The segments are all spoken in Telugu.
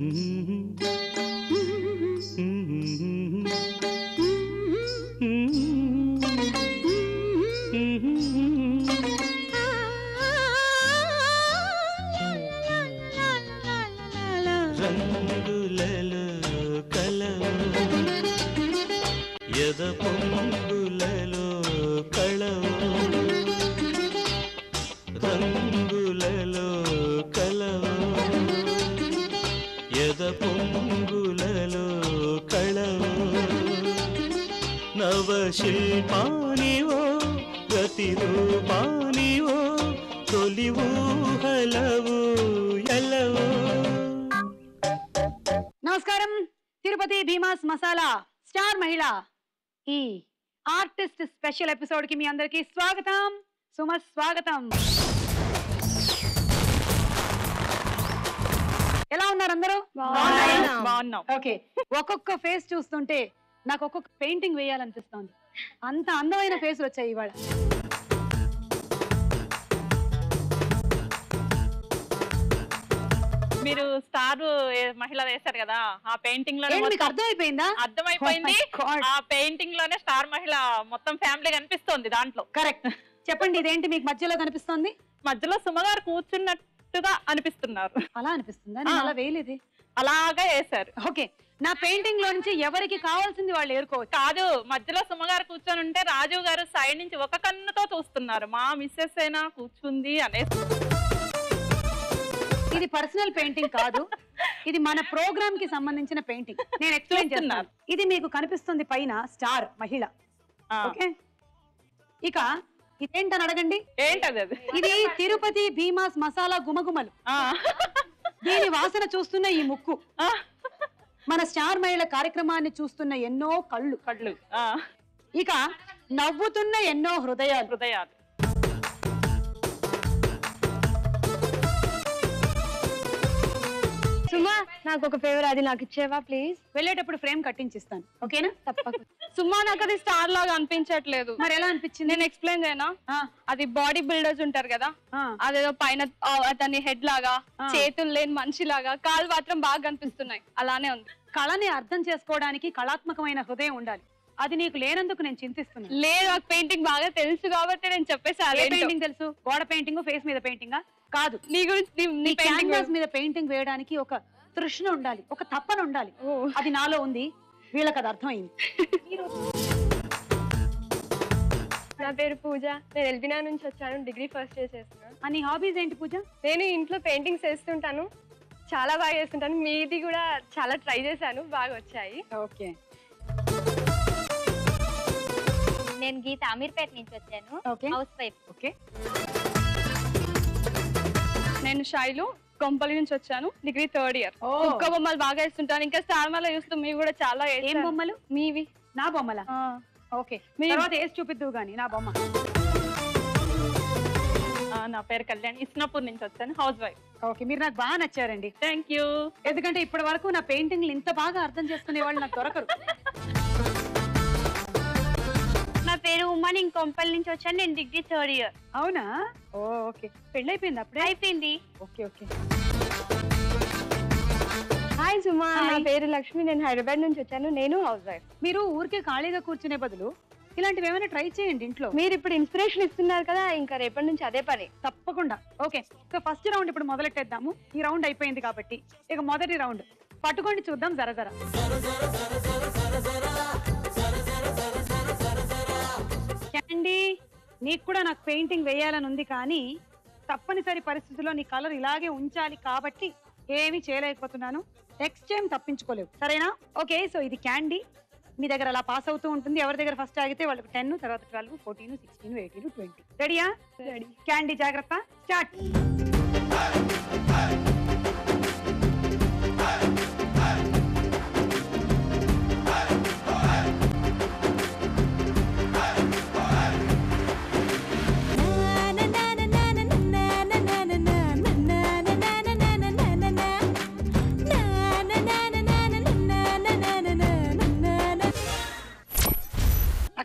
రంగులలో కలవు ఎద పొంగులలో కళవు రంగులలో కలవు ఎద పొంగులలో కళవు నవశిల్పానివో ప్రతిరూపానివో తొలి ఊహలవు ఎలవు నమస్కారం తిరుపతి భీమాస్ మసాలా స్టార్ మహిళ ఈ ఆర్టిస్ట్ స్పెషల్ ఎపిసోడ్ కి మీ అందరికి స్వాగతం సుమ స్వాగతం ఎలా ఉన్నారు అందరూ బాగున్నాం. బాగున్నాం ఓకే ఒక్కొక్క ఫేస్ చూస్తుంటే నాకు ఒక్కొక్క పెయింటింగ్ వేయాలనిపిస్తోంది అంత అందమైన ఫేస్ వచ్చాయి ఇవాళ మీరు స్టార్ మహిళ వేశారు కదా ఆ పెయింటింగ్ లో ఏంటి మీకు అర్థమైపోయిందా అర్థమైపోయింది Oh my God. ఆ పెయింటింగ్ లోనే స్టార్ మహిళ మొత్తం ఫ్యామిలీ కనిపిస్తోంది దాంట్లో కరెక్ట్ చెప్పండి ఇదేంటి మీకు మధ్యలో కనిపిస్తోంది మధ్యలో సుమగారు కూర్చున్నట్టుగా అనిపిస్తున్నారు అలా అనిపిస్తుందా నేను ఆ. అలా వేయలేదే అలాగా వేశారు ఓకే నా పెయింటింగ్ లో నుంచి ఎవరికి కావాల్సింది వాళ్ళు ఏరుకోవచ్చు కాదు మధ్యలో సుమగారు కూర్చొని ఉంటే రాజు గారు సైడ్ నుంచి ఒక కన్నుతో చూస్తున్నారు మా మిస్సెస్ అయినా కూర్చుంది అనేసి ఇది పర్సనల్ పెయింటింగ్ కాదు ఇది మన ప్రోగ్రామ్ కి సంబంధించిన పెయింటింగ్ నేను ఎక్స్ప్లెయిన్ చేస్తున్నాను ఇది మీకు కనిపిస్తుంది పైన స్టార్ మహిళ ఆ, ఓకే ఇక ఇదేంటని అడగండి ఏంటది అది ఇది తిరుపతి భీమాస్ మసాలా గుమగుమలు ఆ, దీని వాసన చూస్తున్న ఈ ముక్కు ఆ, మన స్టార్ మహిళ కార్యక్రమాన్ని చూస్తున్న ఎన్నో కళ్ళు కళ్ళు ఆ, ఇక నవ్వుతున్న ఎన్నో హృదయాలు హృదయాలు సుమా నాకు ఒక ఫేవర్ అది నాకు ఇచ్చేవా ప్లీజ్ వెళ్ళేటప్పుడు ఫ్రేమ్ కట్టించిస్తాను ఓకేనా తప్పకుండా సుమా నాకు అది స్టార్ లాగా అనిపించట్లేదు మరి ఎలా అనిపించింది నేను ఎక్స్ప్లెయిన్ చేయనా ఆ, అది బాడీ బిల్డర్స్ ఉంటారు కదా ఆ, అదేదో పైన ఆ, అతని హెడ్ లాగా ఆ. చేతులు లేని మనిషి లాగా కాలు మాత్రం బాగా కనిపిస్తున్నాయి అలానే ఉంది కళని అర్థం చేసుకోవడానికి కళాత్మకమైన హృదయం ఉండాలి అది నీకు లేనందుకు నేను చింతిస్తున్నాను లేదు నాకు పెయింటింగ్ బాగా తెలుసు కాబట్టి నేను చెప్పేసి ఏ అదేంటో. పెయింటింగ్ తెలుసు గోడ పెయింటింగ్ ఫేస్ మీద పెయింటింగా కాదు నీ గురించి నీ- నీ నీ పెయింటింగ్ క్యాన్వాస్ మీద పెయింటింగ్ వేయడానికి ఒక తృష్ణ ఉండాలి ఒక తప్పన ఉండాలి అది నాలో ఉంది వీళ్ళకి అది అర్థమైంది నా పేరు పూజ నేను ఎల్బినా నుంచి వచ్చాను డిగ్రీ ఫస్ట్ ఇయర్ చేస్తున్నాను ఆ, నీ హాబీస్ ఏంటి పూజ నేను ఇంట్లో పెయింటింగ్స్ వేస్తుంటాను చాలా బాగా వేస్తుంటాను మీది కూడా చాలా ట్రై చేశాను బాగా వచ్చాయి ఓకే నేను గీత అమీర్పేట నుంచి వచ్చాను ఓకే హౌస్ వైఫ్ ఓకే నేను శైలు కొంపల్లి నుంచి వచ్చాను డిగ్రీ థర్డ్ ఇయర్ ఓ. కుక్క బొమ్మలు బాగా వేస్తుంటాను ఇంకా స్టార్ మాల చూస్తూ మీ కూడా చాలా ఏం వేశాను. బొమ్మలు మీవి నా బొమ్మల ఆ. ఓకే మీ- తర్వాత వేసి చూపిద్దువు గాని నా బొమ్మ ఆ, నా పేరు కళ్యాణ్ ఇస్నాపూర్ నుంచి వచ్చాను హౌస్ వైఫ్ ఓకే మీరు నాకు బాగా నచ్చారండి థ్యాంక్ యూ ఎందుకంటే ఇప్పటి వరకు నా పెయింటింగ్లు ఇంత బాగా అర్థం చేసుకునే వాళ్ళు నాకు దొరకరు నా పేరు ఉమా నేను కొంపల్లి నుంచి వచ్చాను నేను డిగ్రీ థర్డ్ ఇయర్ అవునా ఓ ఓకే పెళ్ళైపోయింది అప్పుడే అయిపోయింది ఓకే ఓకే హాయ్ సుమా నా Hi. పేరు లక్ష్మి నేను హైదరాబాద్ నుంచి వచ్చాను నేను హౌస్ వైఫ్ మీరు ఊరికే ఖాళీగా కూర్చునే బదులు ఇలాంటివి ఏమైనా ట్రై చేయండి ఇంట్లో మీరు ఇప్పుడు ఇన్స్పిరేషన్ ఇస్తున్నారు కదా ఇంకా రేపటి నుంచి అదే పని తప్పకుండా ఓకే సో ఫస్ట్ రౌండ్ ఇప్పుడు మొదలెట్టేద్దాము ఈ రౌండ్ అయిపోయింది కాబట్టి ఇక మొదటి రౌండ్ పట్టుకోండి చూద్దాం జర జర అండి నీకు కూడా నాకు పెయింటింగ్ వేయాలని ఉంది కానీ తప్పనిసరి పరిస్థితుల్లో నీ కలర్ ఇలాగే ఉంచాలి కాబట్టి ఏమీ చేయలేకపోతున్నాను నెక్స్ట్ టైం తప్పించుకోలేవు సరేనా ఓకే సో ఇది క్యాండీ మీ దగ్గర అలా పాస్ అవుతూ ఉంటుంది ఎవరి దగ్గర ఫస్ట్ ఆగితే వాళ్ళకి టెన్ తర్వాత twelve fourteen sixteen eighteen twenty రెడీయా రెడీ క్యాండీ జాగ్రత్త స్టార్ట్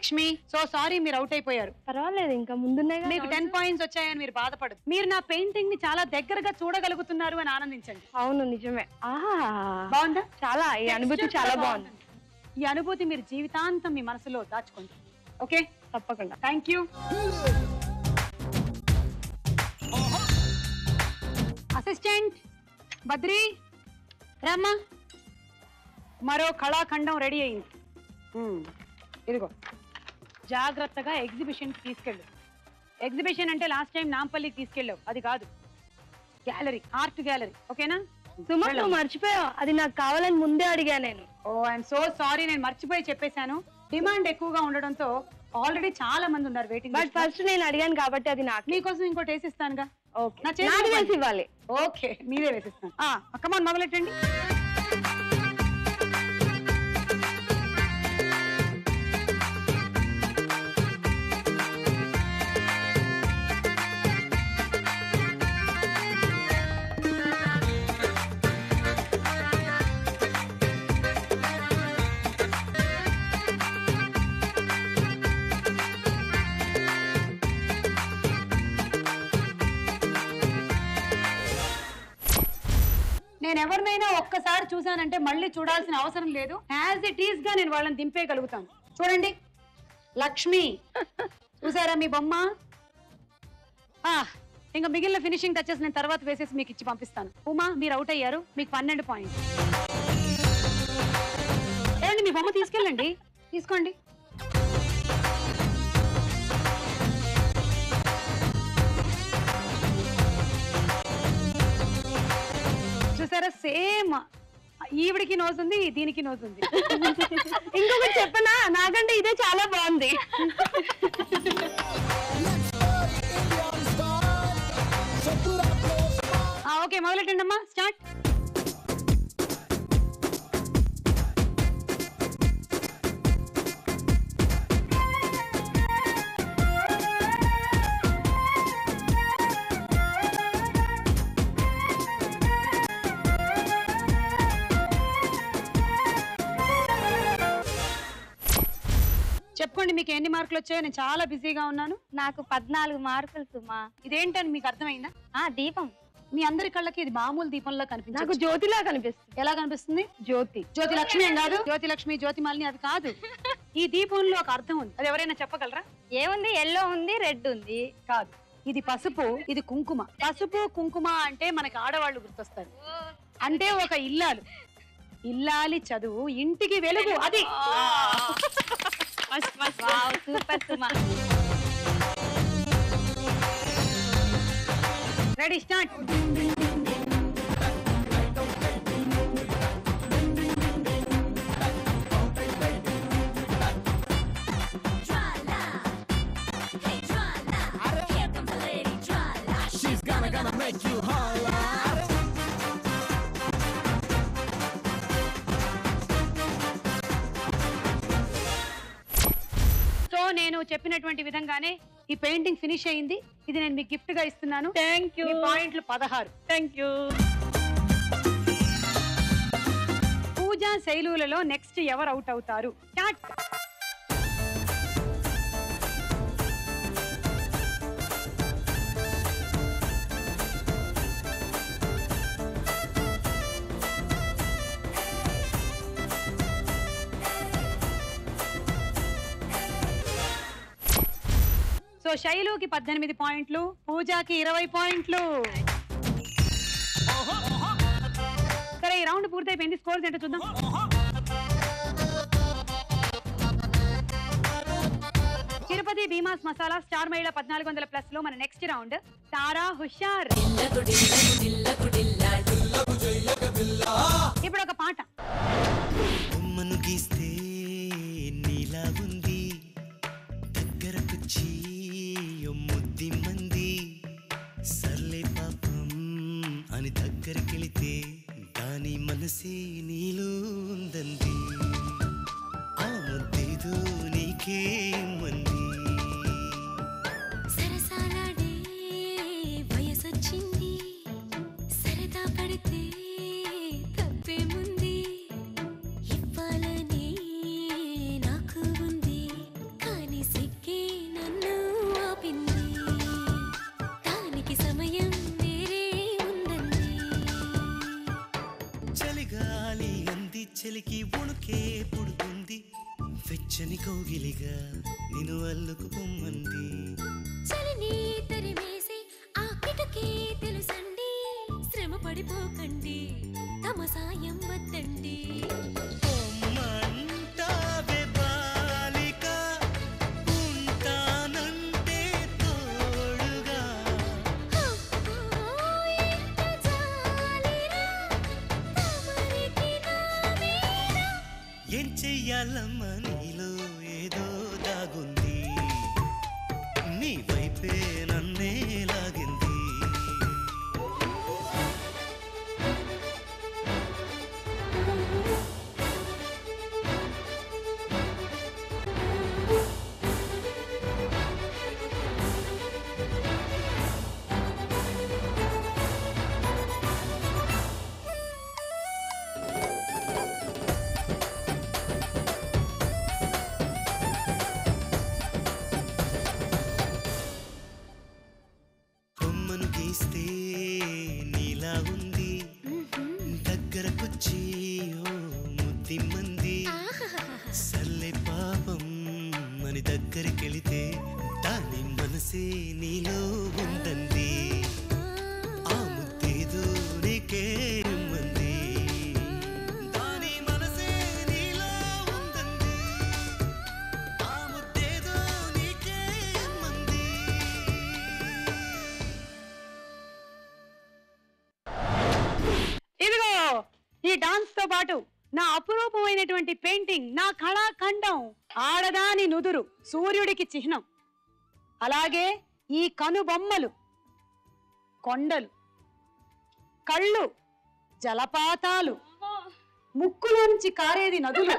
లక్ష్మి సో సారీ మీరు అవుట్ అయిపోయారు పర్వాలేదు ఇంకా ముందున్నాయి కదా మీకు టెన్ పాయింట్స్ వచ్చాయని మీరు బాధపడదు మీరు నా పెయింటింగ్ ని చాలా దగ్గరగా చూడగలుగుతున్నారు అని ఆనందించండి అవును నిజమే ఆహా బాగుందా చాలా ఈ అనుభూతి చాలా బాగుంది ఈ అనుభూతి మీరు జీవితాంతం మీ మనసులో దాచుకోండి ఓకే తప్పకుండా థ్యాంక్ యూ అసిస్టెంట్ బద్రి రామ్మా మరో కళాఖండం రెడీ అయింది ఉమ్, ఇదిగో జాగ్రత్తగా ఎగ్జిబిషన్కి తీసుకెళ్ళు ఎగ్జిబిషన్ అంటే లాస్ట్ టైం నాంపల్లికి తీసుకెళ్ళావు అది కాదు గ్యాలరీ ఆర్ట్ గ్యాలరీ ఓకేనా సుమ నువ్వు మర్చిపోయావు అది నాకు కావాలని ముందే అడిగా నేను ఓ ఐఎమ్ సో సారీ నేను మర్చిపోయి చెప్పేశాను డిమాండ్ ఎక్కువగా ఉండడంతో ఆల్రెడీ చాలా మంది ఉన్నారు వెయిటింగ్ బట్ ఫస్ట్ నేను అడిగాను కాబట్టి అది నాకు మీకోసం ఇంకోటి వేసిస్తానుగా ఓకే నా చేతిలో నాకు ఇవ్వండి. వేసి ఇవ్వాలి ఓకే మీరే వేసిస్తాను కమాన్ మొదలెట్టండి నేను ఎవరినైనా ఒక్కసారి చూశానంటే మళ్ళీ చూడాల్సిన అవసరం లేదు యాజ్ ఇట్ ఈస్ గా నేను వాళ్ళని దింపేయగలుగుతాను చూడండి లక్ష్మి చూసారా మీ బొమ్మ ఆ, ఇంకా మిగిలిన ఫినిషింగ్ టచెస్ నేను తర్వాత వేసేసి మీకు ఇచ్చి పంపిస్తాను ఉమా మీరు అవుట్ అయ్యారు మీకు పన్నెండు పాయింట్ ఏమండి మీ బొమ్మ తీసుకెళ్ళండి తీసుకోండి చూసారా సేమ్ ఈవిడికి నోస్ ఉంది దీనికి నోస్ ఉంది ఇంకొకటి చెప్పనా నాకంటే ఇదే చాలా బాగుంది ఆ, ఓకే మొదలెట్టండి అమ్మా స్టార్ట్ చెప్పుకోండి మీకు ఎన్ని మార్కులు వచ్చాయో నేను చాలా బిజీగా ఉన్నాను నాకు పద్నాలుగు మార్కులు సుమా ఇదేంటని మీకు అర్థమైందా ఆ దీపం మీ అందరి కళ్ళకి ఇది మామూలు దీపంలో నాకు కనిపించదు జ్యోతిలా కనిపిస్తుంది ఎలా కనిపిస్తుంది జ్యోతి జ్యోతి లక్ష్మి ఏం కాదు జ్యోతి లక్ష్మి జ్యోతి మాలిని అది కాదు ఈ దీపంలో ఒక అర్థం ఉంది అది ఎవరైనా చెప్పగలరా ఏముంది ఎల్లో ఉంది రెడ్ ఉంది కాదు ఇది పసుపు ఇది కుంకుమ పసుపు కుంకుమ అంటే మనకి ఆడవాళ్ళు గుర్తొస్తారు అంటే ఒక ఇల్లాలు ఇల్లాలి చదువు ఇంటికి వెలుగు అది wow super Suma ready start so నేను చెప్పినటువంటి విధంగానే ఈ పెయింటింగ్ ఫినిష్ అయింది ఇది నేను మీకు గిఫ్ట్ గా ఇస్తున్నాను థ్యాంక్ యూ మీ పాయింట్లు పదహారు థ్యాంక్ యూ పూజా శైలులలో నెక్స్ట్ ఎవరు అవుట్ అవుతారు స్టార్ట్ సో శైలుకి పద్దెనిమిది పాయింట్లు పూజాకి ఇరవై పాయింట్లు సరే ఈ రౌండ్ పూర్తయిపోయింది స్కోర్స్ ఏంటో చూద్దాం తిరుపతి భీమాస్ మసాలా స్టార్ మహిళ పద్నాలుగు వందల ప్లస్ లో మన నెక్స్ట్ రౌండ్ తారా హుషార్ ఇప్పుడు ఒక పాట బొమ్మను గీస్తే నీలా ఉంది దగ్గరకొచ్చి ఓ ముద్ది మంది సర్లే పాపం అని దగ్గరికెళితే దాని మనసే నీలో ఉందంది ఆ ముద్దేదో నీకే మంది సరసాలాడే వయసొచ్చింది సరదా పడితే తప్పేముంది ఇవ్వాలని నాకు ఉంది కానీ చలిగాలి అంది చలికి ఉణుకే పుడుతుంది వెచ్చని కౌగిలిగా నేను అల్లుకు పొమ్మంది చలిని తరిమేసి ఆ కిటకే తెలుసండి శ్రమ పడిపోకండి తమ సాయం వద్దండి పొమ్మంటావే బాలిక ఉంటానంటే తోడుగా అబ్బో, ఎంత జాలిరా, తమరికి నా మీద. ఏం చెయ్యాలమ్మా నీలో ఏదో దాగుంది నీ వైపే నన్నే లాగింది కొమ్మను గీస్తే నీలా ఉంది దగ్గరకొచ్చి ఓ ముద్దిమ్మంది సల్లే పాపం అని దగ్గరికెళితే దాని మనసే నీలో ఉందండి ఆ ముద్దేదో నీకే ఇమ్మంది దాని మనసే నీలో ఉందండి ఆ ముద్దేదో నీకే ఇమ్మంది ఇదిగో ఈ డాన్స్ తో పాటు నా అపురూపమైనటువంటి పెయింటింగ్ నా కళాఖండం ఆడదాని నుదురు సూర్యుడికి చిహ్నం అలాగే ఈ కనుబొమ్మలు కొండలు కళ్ళు జలపాతాలు ముక్కులోంచి కారేది నదులు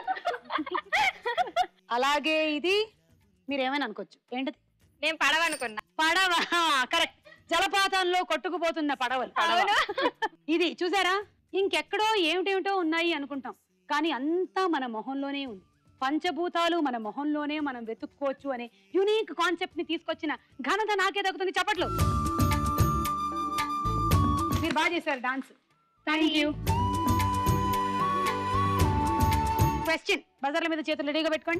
అలాగే ఇది మీరేమైనా అనుకోవచ్చు ఏంటది నేను పడవనుకున్నా పడవ కరెక్ట్ జలపాతంలో కొట్టుకుపోతున్న పడవలు పడవ ఇది చూసారా ఇంకెక్కడో ఏమిటేమిటో ఉన్నాయి అనుకుంటాం కానీ అంతా మన మొహంలోనే ఉంది పంచభూతాలు మన మొహంలోనే మనం వెతుక్కోవచ్చు అనే యునీక్ కాన్సెప్ట్ ని తీసుకొచ్చిన ఘనత నాకే దక్కుతుంది చప్పట్లు మీరు బాగా చేశారు డాన్స్ థ్యాంక్ యూ క్వశ్చన్ బజార్ల మీద చేతులు రెడీగా పెట్టుకోండి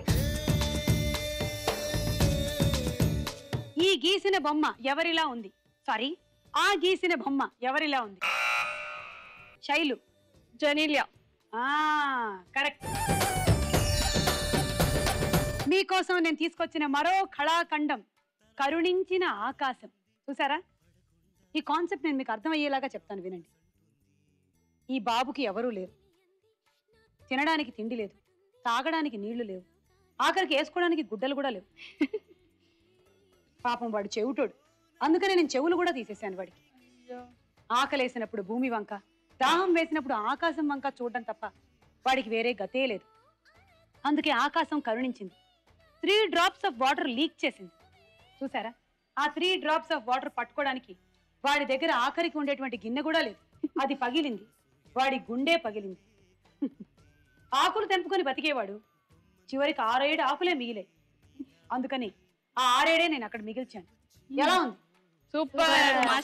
ఈ గీసిన బొమ్మ ఎవరిలా ఉంది సారీ ఆ గీసిన బొమ్మ ఎవరిలా ఉంది శైలు జనీలియా ఆ కరెక్ట్ మీకోసం నేను తీసుకొచ్చిన మరో కళాఖండం కరుణించిన ఆకాశం చూసారా ఈ కాన్సెప్ట్ నేను మీకు అర్థమయ్యేలాగా చెప్తాను వినండి ఈ బాబుకి ఎవరూ లేరు తినడానికి తిండి లేదు తాగడానికి నీళ్లు లేవు ఆఖరికి వేసుకోవడానికి గుడ్డలు కూడా లేవు పాపం వాడు చెవిటోడు అందుకనే నేను చెవులు కూడా తీసేశాను వాడికి ఆకలేసినప్పుడు భూమి వంక దాహం వేసినప్పుడు ఆకాశం వంక చూడడం తప్ప వాడికి వేరే గతే లేదు అందుకే ఆకాశం కరుణించింది three drops of water leak చేసింది చూసారా ఆ త్రీ డ్రాప్స్ ఆఫ్ వాటర్ పట్టుకోవడానికి వాడి దగ్గర ఆఖరికి ఉండేటువంటి గిన్నె కూడా లేదు అది పగిలింది వాడి గుండె పగిలింది ఆకులు తెంపుకొని బతికేవాడు చివరికి ఆరేడు ఆకులే మిగిలే అందుకని ఆ ఆరేడే నేను అక్కడ మిగిల్చాను ఎలా ఉంది సూపర్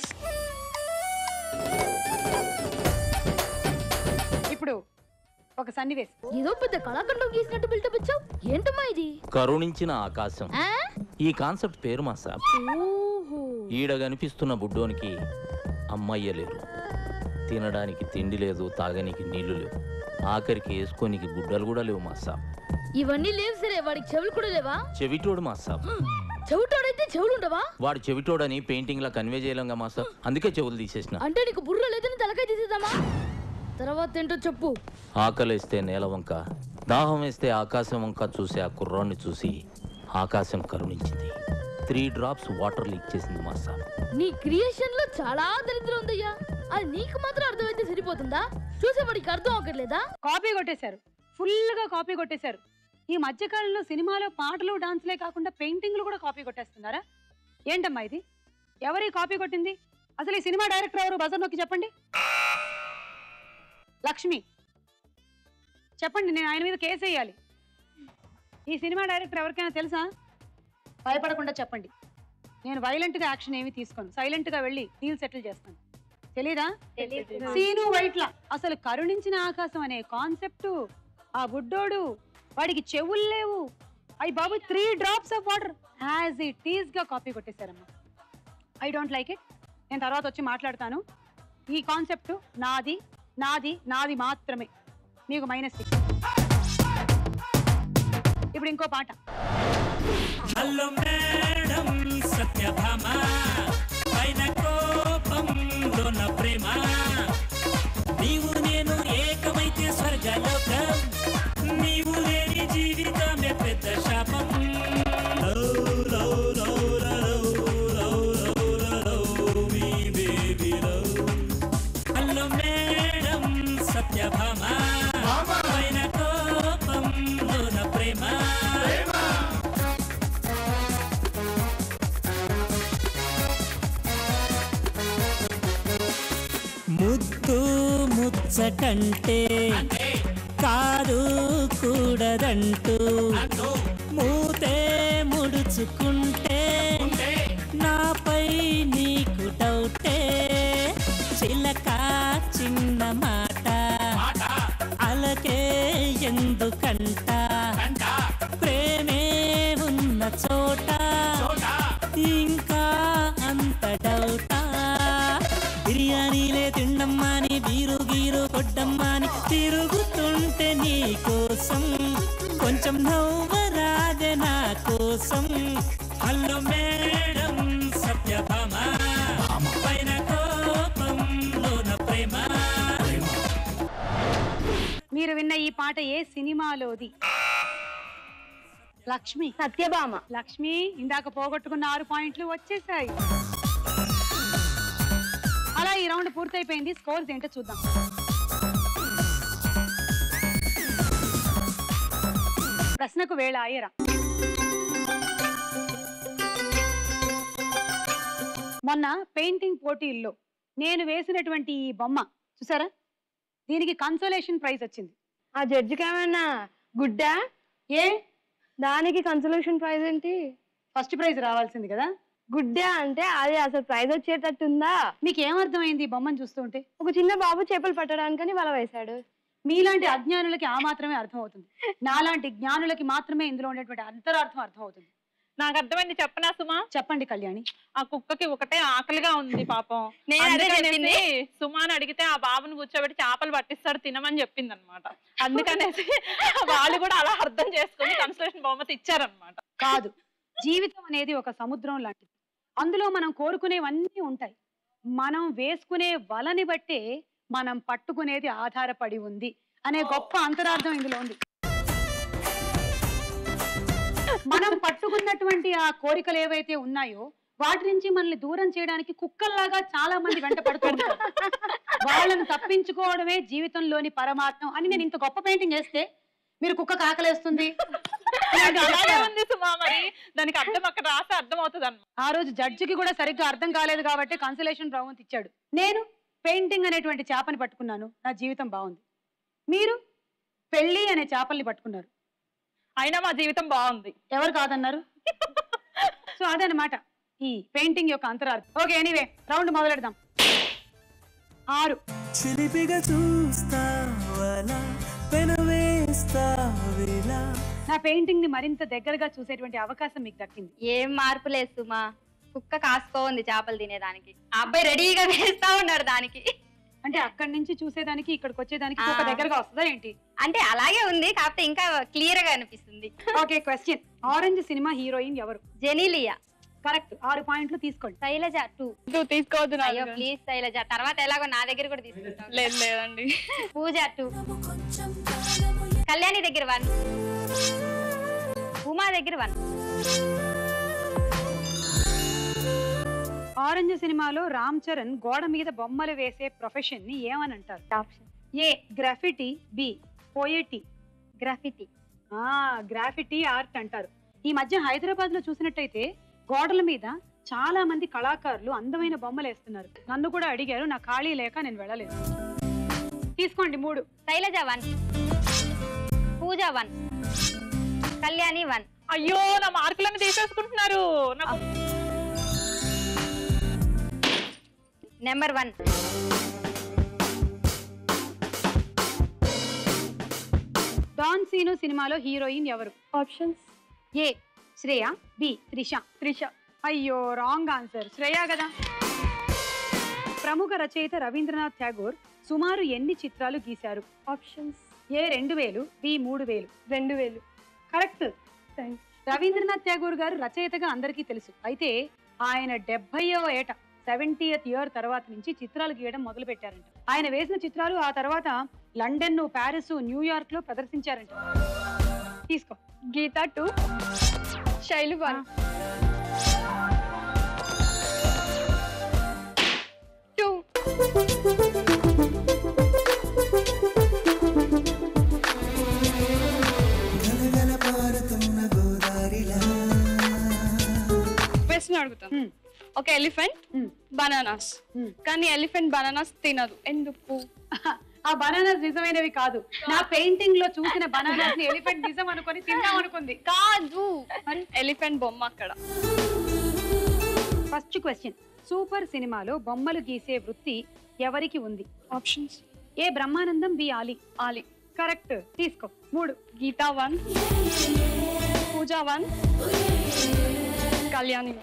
ఇప్పుడు ఒక సన్నివేశం ఏదో పెద్ద కళాఖండం గీసినట్టు బిల్డప్ ఇచ్చావు ఏంటమ్మా ఇది కరుణించిన ఆకాశం ఆ? ఈ కాన్సెప్ట్ పేరు మా సాబ్ ఓహో ఈడ కనిపిస్తున్న బుడ్డోనికి అమ్మయ్య లేరు తినడానికి తిండి లేదు తాగనికి నీళ్లు లేవు ఆఖరికి వేసుకోనికి గుడ్డలు కూడా లేవు మా సాబ్ ఇవన్నీ లేవు సరే వాడికి చెవులు కూడా లేవా చెవిటోడు మా సాబ్ చెవిటోడైతే చెవులు ఉండవా వాడు చెవిటోడని పెయింటింగ్ లా కన్వే చేయలేంగా మా సాబ్ అందుకే చెవులు తీసేసిన అంటే నీకు బుర్ర లేదని తలకాయ తీసేద్దామా తర్వాత ఏంటో చెప్పు ఆకలేస్తే నేల వంక దాహం వేస్తే ఆకాశం వంక చూసి ఆ కుర్రాన్ని చూసి ఆకాశం కరుణించింది త్రీ డ్రాప్స్ వాటర్ లీక్ చేసింది మా సాబ్ నీ క్రియేషన్ లో చాలా దరిద్రం ఉందయ్యా అది నీకు మాత్రం అర్థమైతే సరిపోతుందా చూసేవాడికి అర్థం అవ్వట్లేదా కాపీ కొట్టేశారు ఫుల్ గా కాపీ కొట్టేశారు ఈ మధ్యకాలంలో సినిమాలో పాటలు డాన్స్లే కాకుండా పెయింటింగ్లు కూడా కాపీ కొట్టేస్తున్నారా ఏంటమ్మా ఇది ఎవరి కాపీ కొట్టింది అసలు ఈ సినిమా డైరెక్టర్ ఎవరు బజర్ నొక్కి చెప్పండి లక్ష్మి చెప్పండి నేను ఆయన మీద కేసు వేయాలి ఈ సినిమా డైరెక్టర్ ఎవరికైనా తెలుసా భయపడకుండా చెప్పండి నేను వైలెంట్గా యాక్షన్ ఏమి తీసుకోను సైలెంట్గా వెళ్ళి డీల్ సెటిల్ చేస్తాను తెలీదా సీను వైట్ల అసలు కరుణించిన ఆకాశం అనే కాన్సెప్ట్ ఆ బుడ్డోడు వాడికి చెవులు లేవు అయ్యి బాబు three drops of water as it is గా కాపీ కొట్టేశారమ్మా ఐ డోంట్ లైక్ ఇట్ నేను తర్వాత వచ్చి మాట్లాడతాను ఈ కాన్సెప్ట్ నాది నాది నాది మాత్రమే మీకు మైనస్ సిక్స్ ఇప్పుడు ఇంకో పాట హలో మేడం సత్యభామ పైన కోపంలోన ప్రేమ నీవు నేను ఏకమైతే స్వర్గలోకం నీవు లేని జీవితమే పెద్ద శాపం love, love, love, love, love, love, love, మీ baby love. Hello madam Satyabhama పైన కోపంలోన ప్రేమ ముద్దు ముచ్చటంటే కాదు కూడదంటూ మూతే ముడుచుకుంటే నాపై నీకు డౌటే చిలక చిన్న మాట అలకే ఎందుకంట ప్రేమే ఉన్న చోట ఇంకా అంత డౌటా బిర్యానీలే తిండమ్మాని బీరు గీరు కొట్టమ్మాని తిరుగుతుంటే నీ కోసం కొంచెం నవ్వరాదే నా కోసం హలో మేడం సత్యభామ పైన కోపంలోన ప్రేమ మీరు విన్న ఈ పాట ఏ సినిమాలోది లక్ష్మి సత్యభామ లక్ష్మి ఇందాక పోగొట్టుకున్న ఆరు పాయింట్లు వచ్చేసాయి అలా ఈ రౌండ్ పూర్తయిపోయింది స్కోర్స్ ఏంటో చూద్దాం ప్రశ్నకు వేళ ఆయరా మొన్న పెయింటింగ్ పోటీల్లో నేను వేసినటువంటి ఈ బొమ్మ చూసారా దీనికి కన్సోలేషన్ ప్రైజ్ వచ్చింది ఆ జడ్జికి ఏమైనా గుడ్డా ఏ దానికి కన్సలేషన్ ప్రైజ్ ఏంటి ఫస్ట్ ప్రైజ్ రావాల్సింది కదా గుడ్డా అంటే అది అసలు ప్రైజ్ వచ్చేటట్టుందా మీకు ఏమర్థమైంది ఈ బొమ్మను చూస్తుంటే ఒక చిన్న బాబు చేపలు పట్టడానికని వల వేశాడు మీలాంటి అజ్ఞానులకి ఆ మాత్రమే అర్థమవుతుంది నాలాంటి జ్ఞానులకి మాత్రమే ఇందులో ఉండేటువంటి అంతరార్థం అర్థమవుతుంది నాకు అర్థమైంది చెప్పనా సుమా చెప్పండి కళ్యాణి ఆ కుక్కకి ఒకటే ఆకలిగా ఉంది పాపం నేను అదే అందుకనేసి చెప్పింది. సుమాని అడిగితే ఆ బాబుని కూర్చోబెట్టి చేపలు పట్టిస్తాడు తినమని చెప్పింది అనమాట అందుకనేసి వాళ్ళు కూడా అలా అర్థం చేసుకొని కన్సలేషన్ బహుమతి ఇచ్చారనమాట కాదు జీవితం అనేది ఒక సముద్రం లాంటిది అందులో మనం కోరుకునేవన్నీ ఉంటాయి మనం వేసుకునే వలని బట్టే మనం పట్టుకునేది ఆధారపడి ఉంది అనే గొప్ప అంతరార్థం ఇందులో ఉంది మనం పట్టుకున్నటువంటి ఆ కోరికలు ఏవైతే ఉన్నాయో వాటి నుంచి మనల్ని దూరం చేయడానికి కుక్కల్లాగా చాలా మంది వెంట పడుతూ ఉంటారు వాళ్ళని తప్పించుకోవడమే జీవితంలోని పరమార్థం అని నేను ఇంత గొప్ప పెయింటింగ్ వేస్తే మీరు కుక్క కాకలేస్తుంది అది అలాగే ఉంది సుమా మరి దానికి అర్థం అక్కడ రాస్తే అర్థం అవుతుంది అనమాట ఆ రోజు జడ్జికి కూడా సరిగ్గా అర్థం కాలేదు కాబట్టి కన్సలేషన్ రౌండ్ ఇచ్చాడు నేను పెయింటింగ్ అనేటువంటి చేపని పట్టుకున్నాను నా జీవితం బాగుంది మీరు పెళ్లి అనే చేపల్ని పట్టుకున్నారు అయినా మా జీవితం బాగుంది ఎవరు కాదన్నారు సో అదనమాట ఈ పెయింటింగ్ యొక్క అంతరార్థం ఓకే ఎనీవే రౌండ్ మొదలెడదాం ఆరు చిలిపిగా చూస్తావలా పెనవేస్తావిలా నా పెయింటింగ్ ని మరింత దగ్గరగా చూసేటువంటి అవకాశం మీకు దక్కింది ఏం మార్పు లేదు సుమా కుక్క కాసుకోంది చేపలు తినేదానికి ఆ అబ్బాయి రెడీగా వేస్తా ఉన్నాడు దానికి అంటే అక్కడి నుంచి చూసేదానికి ఇక్కడికి వచ్చేదానికి ఆ. ఒక దగ్గరగా వస్తుందా ఏంటి అంటే అలాగే ఉంది కాకపోతే ఇంకా క్లియర్ గా అనిపిస్తుంది okay question orange cinema heroine ఎవరు జెనీలియా కరెక్ట్ ఆరు పాయింట్లు తీసుకోండి శైలజ టూ నువ్వు తీసుకోవద్దు నా అయ్యో దగ్గర. ప్లీజ్ శైలజ తర్వాత ఎలాగో నా దగ్గర కూడా తీసుకుంటాం లేదు లేదండి పూజ టూ కళ్యాణి దగ్గర వన్ ఉమా దగ్గర వన్ ఆరెంజ్ సినిమాలో రామ్ చరణ్ గోడ మీద బొమ్మలు వేసే ప్రొఫెషన్ ని ఏమని అంటారు option A graffiti B poetry graffiti ఆ గ్రాఫిటీ ఆర్ట్ అంటారు ఈ మధ్య హైదరాబాద్ లో చూసినట్టయితే గోడల మీద చాలా మంది కళాకారులు అందమైన బొమ్మలు వేస్తున్నారు నన్ను కూడా అడిగారు నా ఖాళీ లేక నేను వెళ్ళలేదు తీసుకోండి మూడు Sailaja one Pooja one Kalyani one అయ్యో నా మార్కులన్నీ తీసేసుకుంటున్నారు నాకు నెంబర్ వన్ డాన్ సీను సినిమాలో హీరోయిన్ ఎవరు options A Shriya B Trisha Trisha అయ్యో రాంగ్ ఆన్సర్ శ్రేయ కదా ప్రముఖ రచయిత రవీంద్రనాథ్ ఠాగూర్ సుమారు ఎన్ని చిత్రాలు గీశారు ఆప్షన్స్ ఏ రెండు వేలు బి మూడు వేలు రెండు వేలు కరెక్ట్ థ్యాంక్స్ రవీంద్రనాథ్ ఠాగూర్ గారు రచయితగా అందరికీ తెలుసు అయితే ఆయన డెబ్బైవ ఏట సెవెంటీయత్ ఇయర్ తర్వాత నుంచి చిత్రాలు గీయడం మొదలు పెట్టారంట ఆయన వేసిన చిత్రాలు ఆ తర్వాత లండన్ ప్యారిస్ న్యూయార్క్ లో ప్రదర్శించారంట తీసుకో Geetha two Sailu one two question అడుగుతాను Hmm. ఒక ఎలిఫెంట్ Hmm. Bananas Hmm. కానీ ఎలిఫెంట్ బనానాస్ తినదు ఎందుకు ఆ బనానాస్ నిజమైనవి కాదు నా పెయింటింగ్ లో చూసిన బనానాస్ ని ఎలిఫెంట్ నిజం అనుకొని తిందాం అనుకుంది కాదు ఎలిఫెంట్ బొమ్మ అక్కడ ఫస్ట్ క్వశ్చన్ సూపర్ సినిమాలో బొమ్మలు గీసే వృత్తి ఎవరికి ఉంది options A Brahmanandam B Ali Ali correct తీసుకో మూడు గీతా వన్ పూజా వన్ కళ్యాణి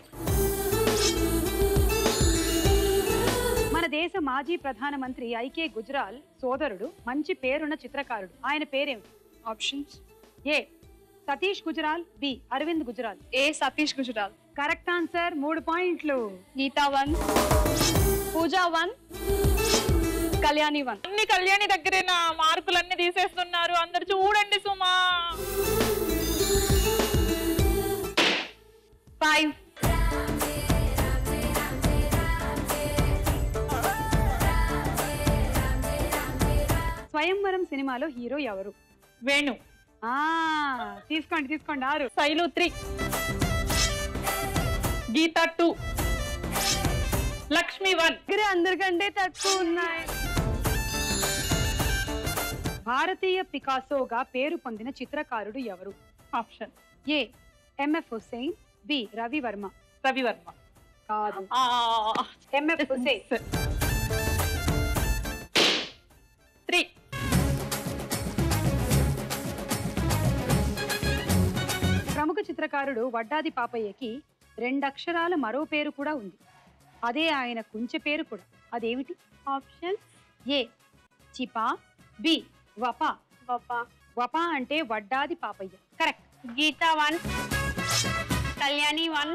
మన దేశ మాజీ ప్రధానమంత్రి ఐకే గుజరాల్ సోదరుడు మంచి పేరున్న చిత్రకారుడు ఆయన పేరేమిటి options A Satish Gujral B Arvind Gujral A Satish Gujral correct answer మూడు పాయింట్లు Geetha one Pooja one Kalyani one అన్ని కళ్యాణి దగ్గరే నా మార్కులన్నీ తీసేస్తున్నారు అందరు చూడండి సుమా ఫైవ్ స్వయంవరం సినిమాలో హీరో ఎవరు వేణు ఆ తీసుకోండి తీసుకోండి ఆరు Sailu three Geetha two Lakshmi one దగ్గర అందరికంటే తక్కువ ఉన్నాయి భారతీయ పికాసోగా పేరు పొందిన చిత్రకారుడు ఎవరు option A MF Hussain B Ravi Varma Ravivarma కాదు ఆ, ఎంఎఫ్ హుస్సేన్ త్రీ ప్రముఖ చిత్రకారుడు వడ్డాది పాపయ్యకి రెండక్షరాల మరో పేరు కూడా ఉంది అదే ఆయన కుంచె పేరు కూడా అదేమిటి ఆప్షన్స్ ఏ చిపా బి వప బాబా వప అంటే Vaddadi Papayya correct Geetha one Kalyani one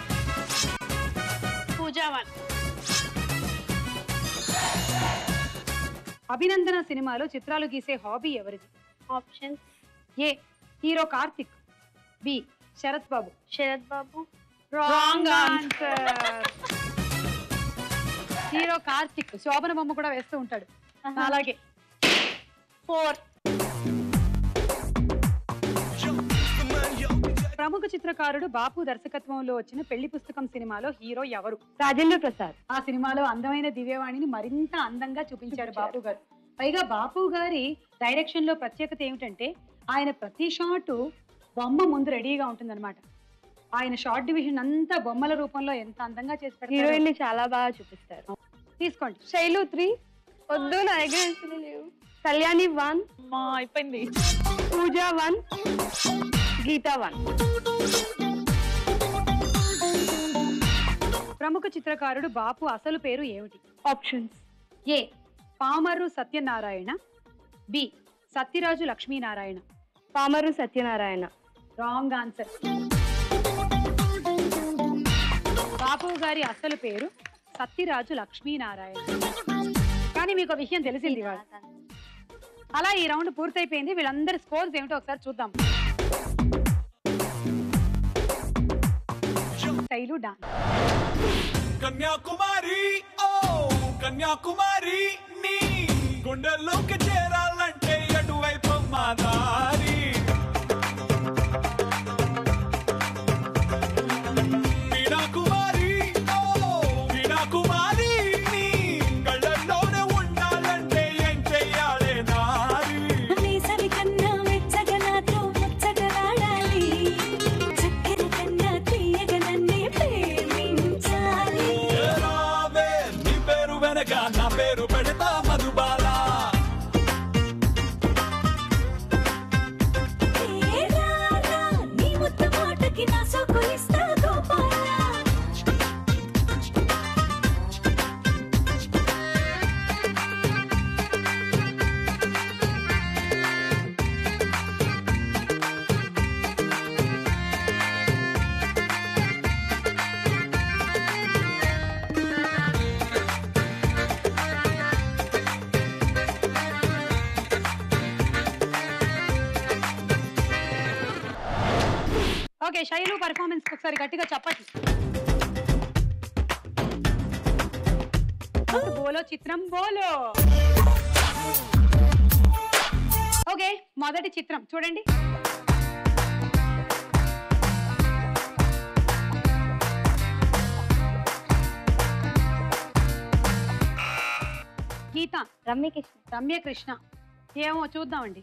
Pooja one Abhinandana సినిమాలో చిత్రాలు గీసే హాబీ ఎవరిది options A hero Karthik B Sarath Babu Sarath Babu wrong answer hero Karthik Shobhana బొమ్మ కూడా వేస్తూ ఉంటాడు అలాగే ఫోర్ ప్రముఖ చిత్రకారుడు బాపు దర్శకత్వంలో వచ్చిన పెళ్లి పుస్తకం సినిమాలో హీరో ఎవరు రాజేంద్ర ప్రసాద్ ఆ సినిమాలో అందమైన దివ్యవాణిని మరింత అందంగా చూపించారు బాపు గారు పైగా బాపు గారి డైరెక్షన్ లో ప్రత్యేకత ఏమిటంటే ఆయన ప్రతి షాట్ బొమ్మ ముందు రెడీగా ఉంటుందన్నమాట ఆయన షార్ట్ డివిజన్ అంతా బొమ్మల రూపంలో ఎంత అందంగా చేసి పెడతారో. హీరోయిన్ ని చాలా బాగా చూపిస్తారు తీసుకోండి శైలు త్రీ వద్దు నా దగ్గర answer లేవు కళ్యాణి వన్ అమ్మా, అయిపోయింది పూజా వన్ గీతా వన్ ప్రముఖ చిత్రకారుడు బాపు అసలు పేరు ఏమిటి options A Pamarru Satyanarayana B Satyaraju Lakshminarayana Pamarru Satyanarayana wrong answer Bapu గారి అసలు పేరు సత్యరాజు లక్ష్మీనారాయణ కానీ మీకు ఒక విషయం తెలిసింది ఇవాళ అలా ఈ రౌండ్ పూర్తయిపోయింది వీళ్ళందరి స్కోర్స్ ఏమిటో ఒకసారి చూద్దాం శైలు డాన్స్ కన్యాకుమారి ఓ కన్యాకుమారి నీ గుండెల్లోకి చేరాలంటే ఎటువైపు మా దారి వీణాకుమారి ఓ వీణాకుమారి నీ కళ్ళల్లోనే ఉండాలంటే ఏం చెయ్యాలే నారి వేసవి కన్నా వెచ్చగా నాతో ముచ్చటలాడాలి చక్కెర కన్నా తీయగా నన్నే ప్రేమించాలి రావే నీ పేరు ఓకే శైలు పర్ఫార్మెన్స్ ఒకసారి గట్టిగా చెప్పండి బోలో చిత్రం బోలో ఓకే మొదటి చిత్రం చూడండి గీత రమ్యకృష్ణ రమ్యకృష్ణ ఏమో చూద్దామండి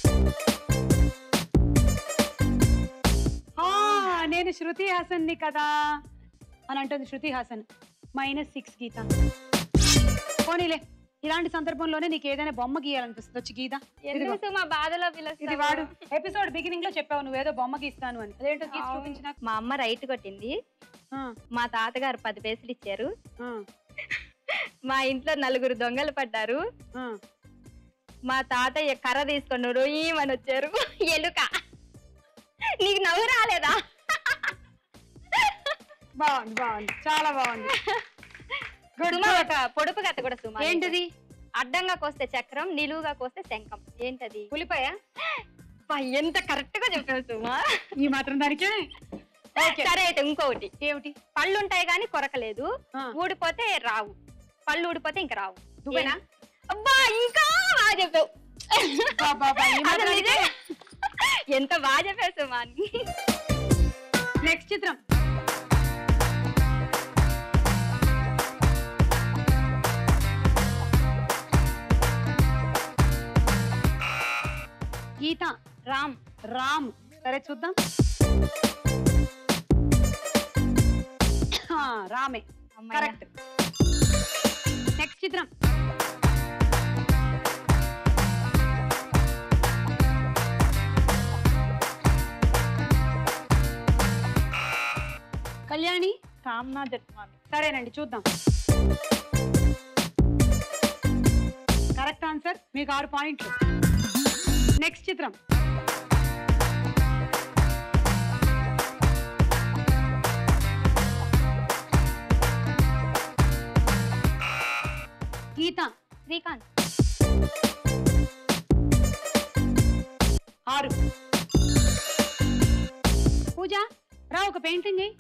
ఆ, నేను శృతి హాసన్ని కదా అని అంటుంది శృతి హాసన్ మైనస్ సిక్స్ గీత పోనీలే ఇలాంటి సందర్భంలోనే నీకు ఏదైనా బొమ్మ గీయాలనిపిస్తుంది వచ్చి గీత ఇదిగో. ఎందుకు మా బాధలో ఇది పిలుస్తావు? వాడు ఎపిసోడ్ బిగినింగ్ లో చెప్పావు నువ్వేదో బొమ్మ గీస్తాను అని అదేంటో గీసి అవును. చూపించు నాకు మా అమ్మ రైట్ కొట్టింది ఆ, మా తాతగారు పది పైసలు ఇచ్చారు ఆ, మా ఇంట్లో నలుగురు దొంగలు పడ్డారు ఆ. మా తాతయ్య కర్ర తీసుకొని రొయ్యమని వచ్చారు ఎలుక నీకు నవ్వు రాలేదా బాగుంది బాగుంది చాలా బాగుంది గుడ్ సుమా ఒక పొడుపు కథ కూడా సుమా ఏంటిది అడ్డంగా కోస్తే చక్రం నిలువుగా కోస్తే శంఖం ఏంటది పులిపాయ అబ్బా, ఎంత కరెక్ట్ గా చెప్పావు సుమా ఈ మాత్రం దానికే ఓకే సరే అయితే ఇంకొకటి ఏమిటి పళ్ళు ఉంటాయి కానీ కొరకలేదు ఆ. ఊడిపోతే రావు పళ్ళు ఊడిపోతే ఇంకా రావు నువ్వేనా? అబ్బా ఇంకా బాగా చెప్పావు అబ్బా, అబ్బా, ఈ అసలు మాత్రానికే? నిజంగా ఎంత బాగా చెప్పావు సుమా అని. నెక్స్ట్ చిత్రం గీత రామ్ రామ్ సరే చూద్దాం ఆ, రామే అమ్మాయ్యా. కరెక్ట్ నెక్స్ట్ చిత్రం కళ్యాణి కామ్నా జట్మాలి సరేనండి చూద్దాం కరెక్ట్ ఆన్సర్ మీకు ఆరు పాయింట్లు నెక్స్ట్ చిత్రం గీత శ్రీకాంత్ ఆరు పూజ రా ఒక పెయింటింగ్ అయ్యి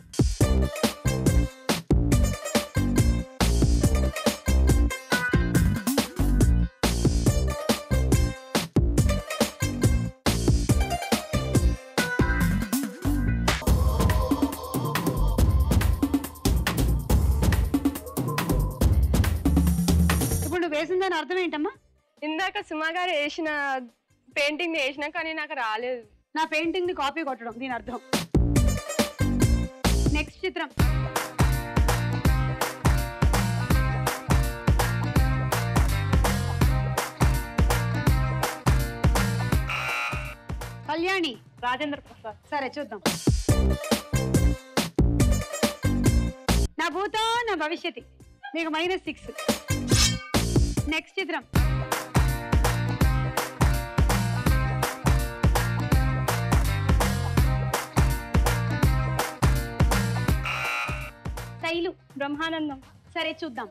ఇప్పుడు నువ్వు వేసిన దాని అర్థం ఏంటమ్మా ఇందాక సుమా గారు వేసిన పెయింటింగ్ వేసినా కానీ నాకు రాలేదు నా పెయింటింగ్ ని కాపీ కొట్టడం దీని అర్థం నెక్స్ట్ చిత్రం కళ్యాణి రాజేంద్ర ప్రసాద్ సరే చూద్దాం నా భూతో నా భవిష్యత్తు మీకు మైనస్ సిక్స్ నెక్స్ట్ చిత్రం శైలు బ్రహ్మానందం సరే చూద్దాం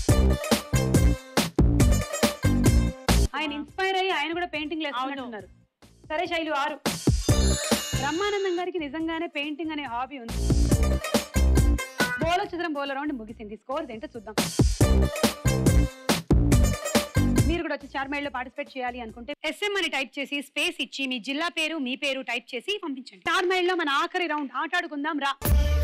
ఆయన ఇన్స్పైర్ అయ్యి ఆయన కూడా పెయింటింగ్ వేస్తున్నారు సరే శైలు ఆరు బ్రహ్మానందం గారికి నిజంగానే పెయింటింగ్ అనే హాబీ ఉంది బోలో చిత్రం బోలో రౌండ్ ముగిసింది స్కోర్స్ ఏంటో చూద్దాం మీరు కూడా వచ్చి చార్మైల్ లో పార్టిసిపేట్ చేయాలి అనుకుంటే ఎస్ఎం అని టైప్ చేసి స్పేస్ ఇచ్చి మీ జిల్లా పేరు మీ పేరు టైప్ చేసి పంపించండి చార్మైల్ లో మన ఆఖరి రౌండ్ ఆటాడుకుందాం రా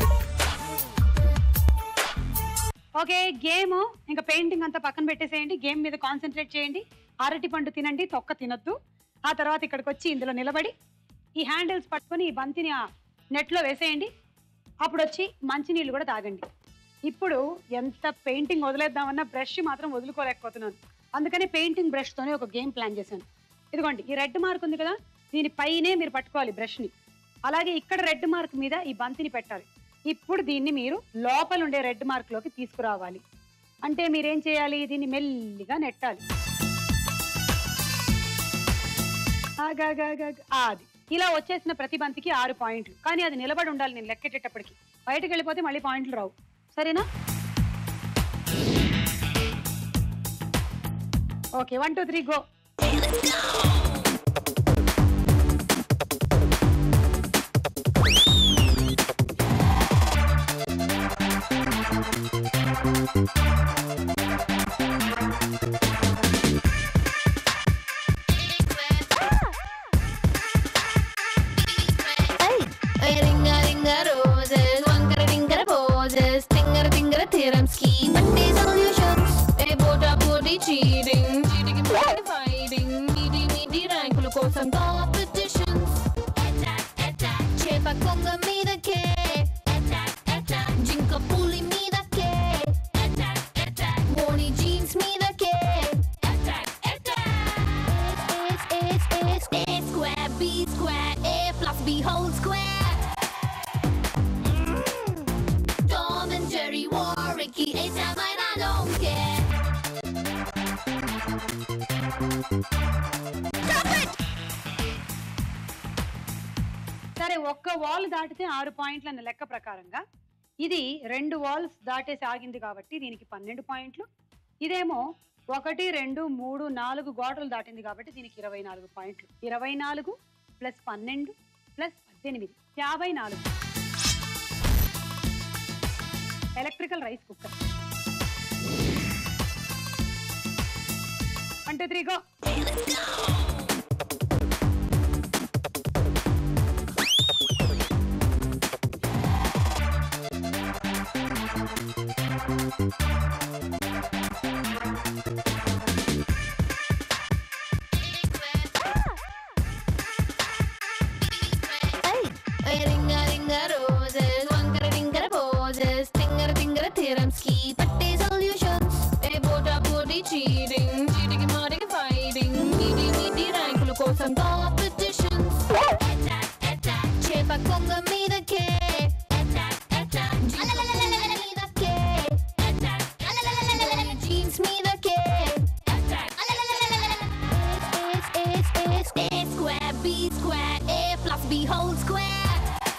ఓకే గేమ్ ఇంకా పెయింటింగ్ అంతా పక్కన పెట్టేసేయండి గేమ్ మీద కాన్సన్ట్రేట్ చేయండి అరటి పండు తినండి తొక్క తినొద్దు ఆ తర్వాత ఇక్కడికి వచ్చి ఇందులో నిలబడి ఈ హ్యాండిల్స్ పట్టుకొని ఈ బంతిని ఆ నెట్లో వేసేయండి అప్పుడు వచ్చి మంచినీళ్ళు కూడా తాగండి ఇప్పుడు ఎంత పెయింటింగ్ వదిలేద్దామన్నా బ్రష్ మాత్రం వదులుకోలేకపోతున్నాను అందుకని పెయింటింగ్ బ్రష్ తోనే ఒక గేమ్ ప్లాన్ చేశాను ఇదిగోండి ఈ రెడ్ మార్క్ ఉంది కదా దీని పైనే మీరు పట్టుకోవాలి బ్రష్ ని అలాగే ఇక్కడ రెడ్ మార్క్ మీద ఈ బంతిని పెట్టాలి ఇప్పుడు దీన్ని మీరు లోపల ఉండే రెడ్ మార్క్ లోకి తీసుకురావాలి అంటే మీరేం చేయాలి దీన్ని మెల్లిగా నెట్టాలి ఆగాగాగాగా. ఆ, అది ఇలా వచ్చేసిన ప్రతి బంతికి ఆరు పాయింట్లు కానీ అది నిలబడి ఉండాలి నేను లెక్కెట్టేటప్పటికి బయటకు వెళ్ళిపోతే మళ్ళీ పాయింట్లు రావు సరేనా okay one two three go theoremski, but they solutions. ఏ బోటా పోటీ చీటింగ్ చీటింగ్ ఫైటింగ్ మీది మీది ర్యాంకుల కోసం కాంపిటీషన్స్ చేప కొంగ మీదకే జింక పులి మీదకే మోని జీన్స్ మీదకే It's, it's, it's, it's square, B square, A plus B whole square. Tom and Jerry war, Ricky, A-Time, and I don't care. సరే ఒక్క వాల్ దాటితే ఆరు పాయింట్లు అన్న లెక్క ప్రకారంగా ఇది రెండు వాల్స్ దాటేసి ఆగింది కాబట్టి దీనికి పన్నెండు పాయింట్లు ఇదేమో ఒకటి రెండు మూడు నాలుగు గోడలు దాటింది కాబట్టి దీనికి ఇరవై నాలుగు పాయింట్లు ఇరవై నాలుగు ప్లస్ పన్నెండు ప్లస్ పద్దెనిమిది యాభై నాలుగు electrical rice cooker one two three go Hey, ringa ringa roses, wankara ringara poses, tingara tingara theoremski, పట్టే solutions. ఏ బోటా పోటీ cheating, చీటికి మాటికి fighting, మీది మీది ర్యాంకుల కోసం competitions. చేప కొంగ మీదకే మీదకే జీన్స్ మీదకే It's, it's, it's, it's square, B square, A plus B whole square.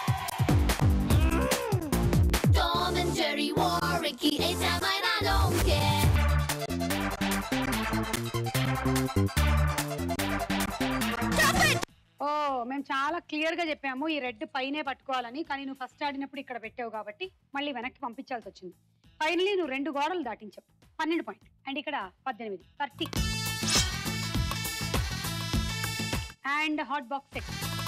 Tom and Jerry war, Ricky, A-Time, and I don't care. ఓ మేము చాలా క్లియర్ గా చెప్పాము ఈ రెడ్ పైనే పట్టుకోవాలని కానీ నువ్వు ఫస్ట్ ఆడినప్పుడు ఇక్కడ పెట్టావు కాబట్టి మళ్ళీ వెనక్కి పంపించాల్సి వచ్చింది ఫైనలీ నువ్వు రెండు గోడలు దాటించావు పన్నెండు పాయింట్ అండ్ ఇక్కడ పద్దెనిమిది thirty and hot box set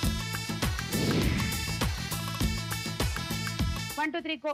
one two three go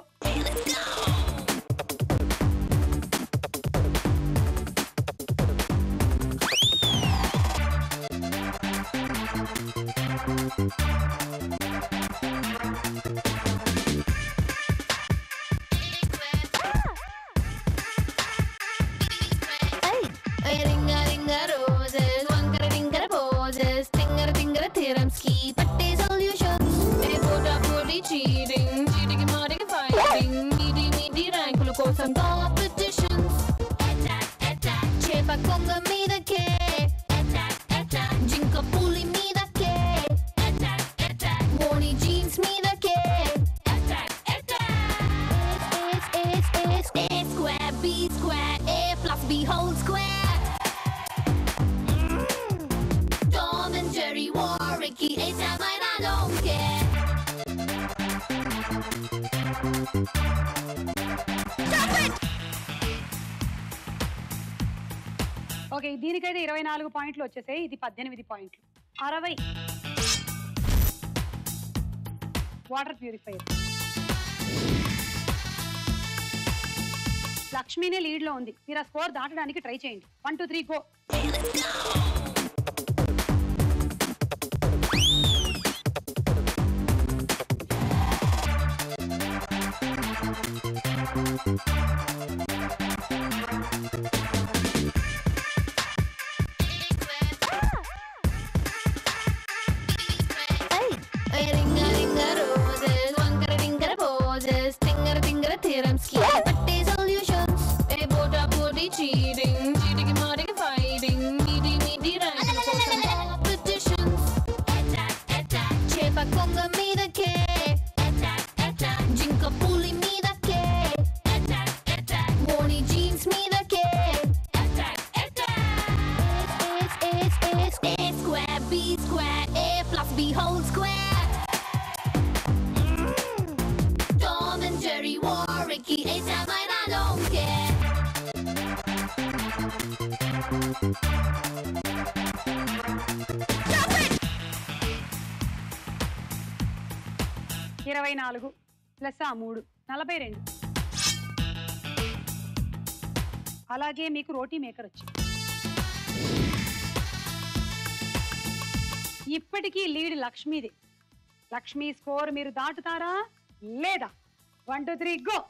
Hey, ringa ringa roses, wankara ringara poses, tingara tingara theoremski, పట్టే solutions. ఏ బోటా పోటీ cheating, చీటికి మాటికి fighting, మీది మీది ర్యాంకుల కోసం competitions. చేప కొంగ మీదకే జింక పులి మీదకే మోని జీన్స్ మీదకే It's, it's, it's, it's square, B square, A plus B whole square. Tom and Jerry war, Ricky, A-Time, and I don't care. Okay దీనికైతే ఇరవై నాలుగు పాయింట్లు వచ్చేసాయి ఇది పద్దెనిమిది పాయింట్లు అరవై వాటర్ ప్యూరిఫైయర్ లక్ష్మీనే లీడ్ లో ఉంది మీరు ఆ స్కోర్ దాటడానికి ట్రై చేయండి one two three go Hey, ringa ringa roses, wankara ringara poses, tingara tingara theoremski, పట్టే solutions. ఏ బోటా పోటీ cheating, చీటికి మాటికి fighting, మీది మీది ర్యాంకుల కోసం competitions. చేప కొంగ మీదకే జింక పులి మీదకే మోని జీన్స్ మీదకే It's, it's, it's, it's square, B square, A plus B whole square. Tom and Jerry war, Ricky, A-Time, and I don't care. ఇరవై నాలుగు ప్లస్ ఆ మూడు నలభై రెండు అలాగే మీకు రోటీ మేకర్ వచ్చింది ఇప్పటికీ లీడ్ లక్ష్మీది లక్ష్మీ స్కోర్ మీరు దాటుతారా లేదా one two three go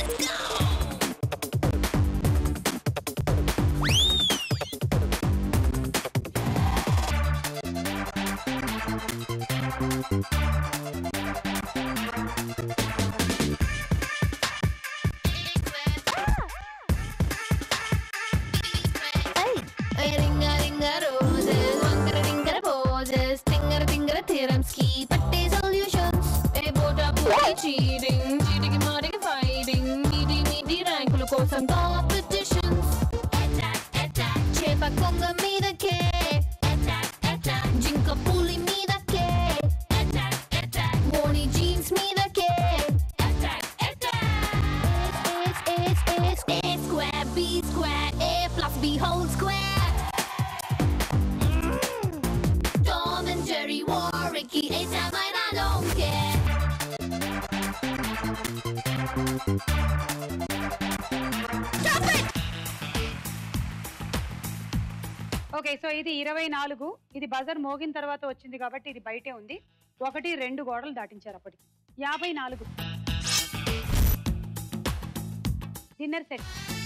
Hey, ringa ringa roses, wankara ringara poses, tingara tingara theorems की पट्टे solutions, ए बोटा पूरी cheating, cheating मारे fighting, మీది మీది ర్యాంకుల కోసం competitions. Attack, attack, చేప కొంగ మీదకే, attack, attack, జింక పులి మీదకే, attack, attack, మోని jeans మీదకే, attack, attack. It's, it's, it's, it's square, B square, A plus B whole square. Tom and Jerry war, Ricky, A-Time, and I don't care. Stop it! Okay so ఇది ఇరవై నాలుగు ఇది బజర్ మోగిన తర్వాత వచ్చింది కాబట్టి ఇది బయటే ఉంది ఒకటి రెండు గోడలు దాటించారు అప్పటికి యాభై నాలుగు డిన్నర్ సెట్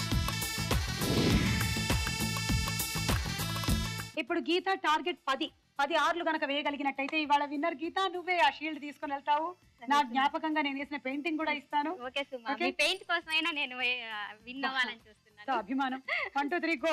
ఇప్పుడు గీత టార్గెట్ పది పది ఆర్లు గనక వేయగలిగినట్టయితే ఇవాళ విన్నర్ గీత నువ్వే ఆ షీల్డ్ తీసుకొని వెళ్తావు నా జ్ఞాపకంగా నేను వేసిన పెయింటింగ్ కూడా ఇస్తాను ఓకే సుమా Okay? మీ పెయింట్ కోసమైనా నేను విన్ అవ్వాలని సో చూస్తున్నాను అభిమానం one two three go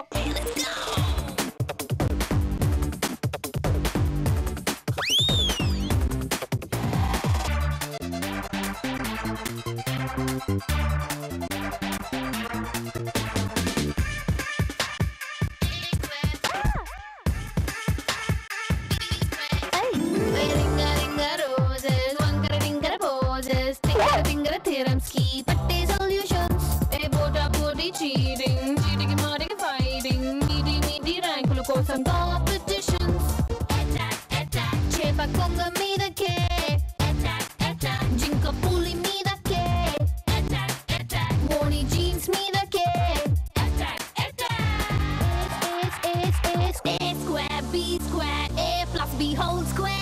Ringa ringa roses, wankara ringara poses, tingara tingara theorems की पट्टे solutions, ए बोटा पूरी cheating, cheating मारे fighting, మీది మీది ర్యాంకుల కోసం competitions. Attack, attack, చేప కొంగ మీదకే, attack, attack, జింక పులి మీదకే, attack, attack, మోని jeans మీదకే, attack, attack. It's, it's, it's, it's square, B square, A plus B whole square.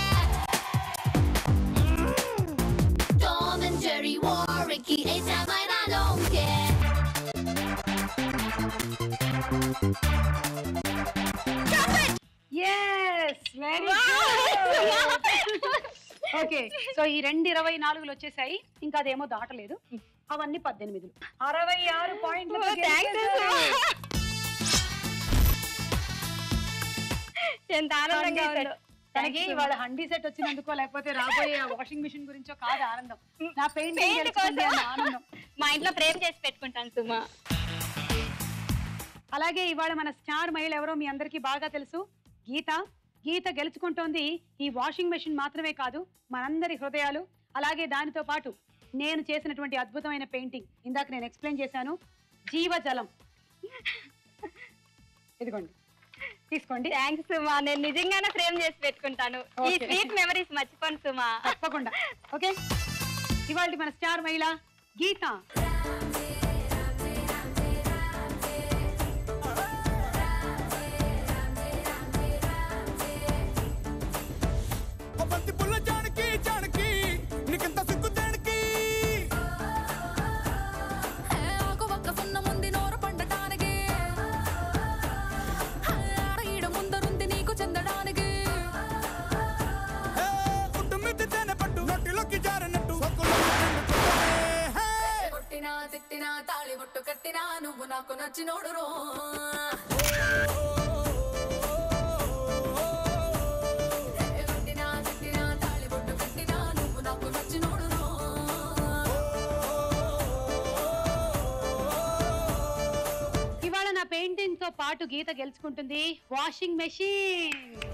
Tom and Jerry war, Ricky, A-Time, and I don't care. Stop it! Yes very okay so ఈ రెండు ఇరవై నాలుగులు వచ్చేసాయి ఇంకా అదేమో దాటలేదు అవన్నీ పద్దెనిమిదిలు అరవై ఆరు పాయింట్లు Oh, thanks, ఎంత ఆనందంగా ఉందో తనకి వాళ్ళ హండీ సెట్ వచ్చినందుకో లేకపోతే రాబోయే వాషింగ్ మిషన్ గురించో కాదు ఆనందం నా పెయింటింగ్ పెయింట్ గెలుచుకుంది కోసం అన్న ఆనందం మా ఇంట్లో ప్రేమ్ చేసి పెట్టుకుంటాను సుమా అలాగే ఇవాళ మన స్టార్ మహిళ ఎవరో మీ అందరికీ బాగా తెలుసు గీత గీత గెలుచుకుంటోంది ఈ వాషింగ్ మెషిన్ మాత్రమే కాదు మనందరి హృదయాలు అలాగే దానితో పాటు నేను చేసినటువంటి అద్భుతమైన పెయింటింగ్ ఇందాక నేను ఎక్స్ప్లెయిన్ చేశాను జీవజలం ఇదిగోండి తీసుకోండి థ్యాంక్స్ సుమా నేను నిజంగానే ఫ్రేమ్ చేసి పెట్టుకుంటాను ఈ Okay. స్వీట్ మెమరీస్ మర్చిపోను సుమా తప్పకుండా ఓకే ఇవాళ మన స్టార్ మహిళ గీత ఓ బంతి పుల్ల జానకి జానకి నీకెంత సిగ్గు దేనికి ఆకు ఒక్క సున్న ముందు నోరు పండటానికి ఆడ ఈడ ముందరుంది నీకు చెందడానికి హే, పుట్టు మిద్ది తేనె పట్టు నోటిలోకి జారినట్టు సొక్కులోకి తిండుకుంటే, హే. కొట్టినా తిట్టినా తాళి బొట్టు కట్టినా నువ్వు నాకు నచ్చినోడు రో కొట్టినా తిట్టినా తాళి బొట్టు కట్టినా నువ్వు నాకు నచ్చినోడు రో ఇవాళ నా పెయింటింగ్ తో పాటు గీత గెలుచుకుంటుంది వాషింగ్ మెషిన్